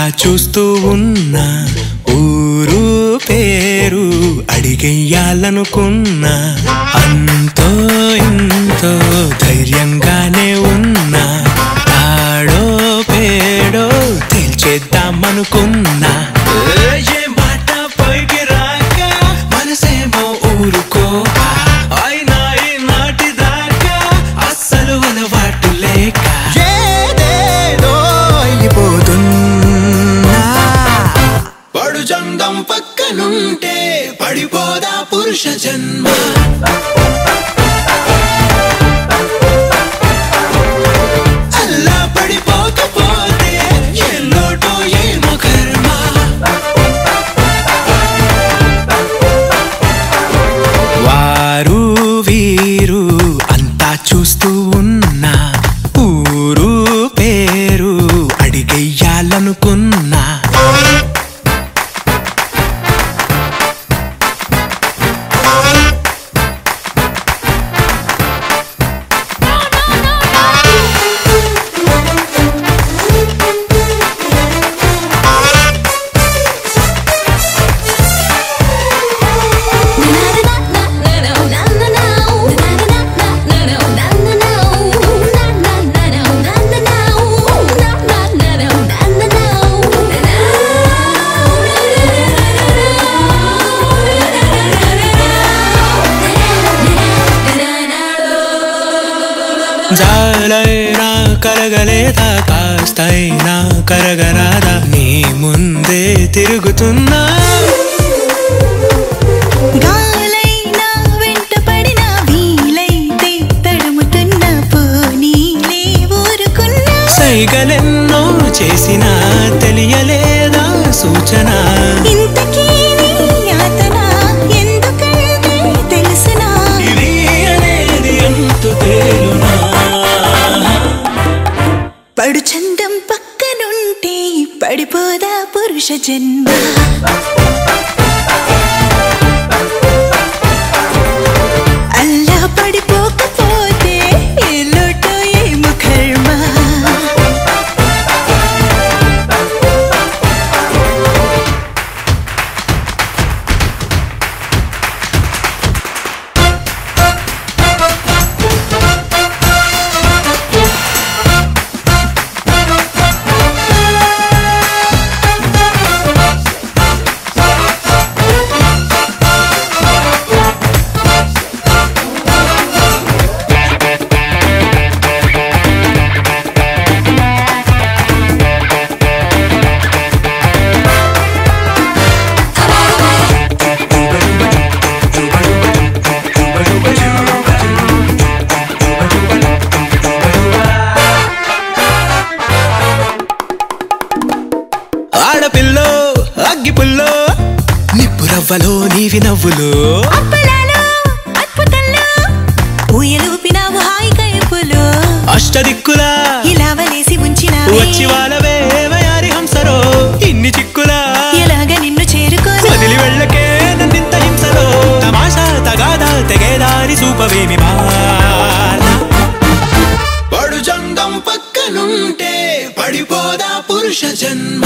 చూస్తూ ఉన్నా ఊరు పేరు అడిగెయ్యాలనుకున్నా అంతో ఇంతో ధైర్యంగానే ఉన్నా తాడో పేడో తేల్చేద్దామనుకున్నా ఏ మాట పైకి రాక మనసేమో ఊరుకోక అయినా ఈ నాటి దాకా అస్సలు అలవాటు లేక ఏదేదో అయిపోతున్నా పడు చందం పక్కనుంటే పడిపోదా పురుష జన్మ అల్లా పడిపోకపోతే ఏ లోటో ఏమో కర్మ వారు వీరు అంతా చూస్తూ ఉన్నా ఊరు పేరు అడిగెయ్యాలనుకున్నా జాలైనా కరగలేదా కాస్తైనా కరగరాదా నీ ముందే తిరుగుతున్నా గాలైనా వెంటపడిన వీలైతే తడుముతున్న పోనీలే ఊరుకున్నా సైగలెన్నో చేసినా తెలియలేదా సూచన ఇంతకీ నీ యాతన ఎందుకంటే తెలుసునా ఇది అనేది ఎంతు తేలునా పడు చందం పక్కనుంటే పడిపోదా పురుష జన్మ అల్లా పడిపోకపోతే ఏ లోటో ఏమో కర్మ ఆడపిల్లో అగ్గిపుల్లో నిప్పు రవ్వలో నీవి నవ్వులు అప్పలాలో అద్భుతంలో ఊయలూపినావు హాయిగా ఎప్పులో అష్టదిక్కులా ఇలా వలేసి ఉంచినావే వచ్చి వాళ్ళవే వయారి హంసరో ఇన్ని చిక్కులా ఎలాగ నిన్ను చేరుకోను వదిలి వెళ్ళకే నన్నింత హింసలో తమాషా తగాదా తెగేదారి చూపవేమి బాల పడు చందం పక్కనుంటే పడిపోదా పురుష జన్మ